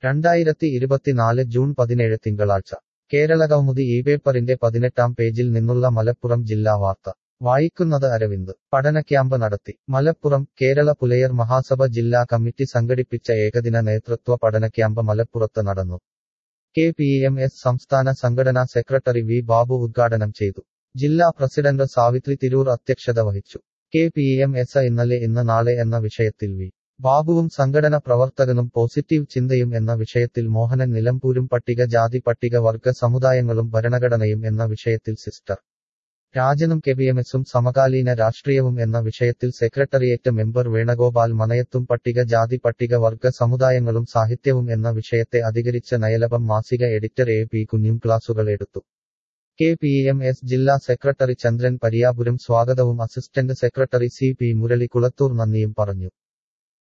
രണ്ടായിരത്തി ഇരുപത്തിനാല് ജൂൺ പതിനേഴ് തിങ്കളാഴ്ച കേരളകൗമുദി ഈ പേപ്പറിന്റെ പതിനെട്ടാം പേജിൽ നിന്നുള്ള മലപ്പുറം ജില്ലാ വാർത്ത വായിക്കുന്നത് അരവിന്ദ് പഠന ക്യാമ്പ് നടത്തി മലപ്പുറം കേരള പുലയർ മഹാസഭ ജില്ലാ കമ്മിറ്റി സംഘടിപ്പിച്ച ഏകദിന നേതൃത്വ പഠന ക്യാമ്പ് മലപ്പുറത്ത് നടന്നു കെ പി എം എസ് സംസ്ഥാന സംഘടനാ സെക്രട്ടറി വി ബാബു ഉദ്ഘാടനം ചെയ്തു ജില്ലാ പ്രസിഡന്റ് സാവിത്രി തിരൂർ അധ്യക്ഷത വഹിച്ചു കെ പി എം എസ് ഇന്നലെ ഇന്ന് നാളെ എന്ന വിഷയത്തിൽ വി ബാബുവും സംഘടന പ്രവർത്തകനും പോസിറ്റീവ് ചിന്തയും എന്ന വിഷയത്തിൽ മോഹനൻ നിലമ്പൂരും പട്ടിക ജാതി പട്ടിക വർഗ സമുദായങ്ങളും ഭരണഘടനയും എന്ന വിഷയത്തിൽ സിസ്റ്റർ രാജനും കെബിഎംഎസും സമകാലീന രാഷ്ട്രീയവും എന്ന വിഷയത്തിൽ സെക്രട്ടറിയേറ്റ് മെമ്പർ വേണഗോപാൽ മനയത്തും പട്ടിക ജാതി പട്ടിക വർഗ സമുദായങ്ങളും സാഹിത്യവും എന്ന വിഷയത്തെ അധികരിച്ച നയലഭം മാസിക എഡിറ്റർ എ പി കുഞ്ഞും ക്ലാസുകൾ എടുത്തു കെ പി എം എസ് ജില്ലാ സെക്രട്ടറി ചന്ദ്രൻ പരിയാപുരം സ്വാഗതവും assistant secretary C P Murali Kulathur നന്ദിയും പറഞ്ഞു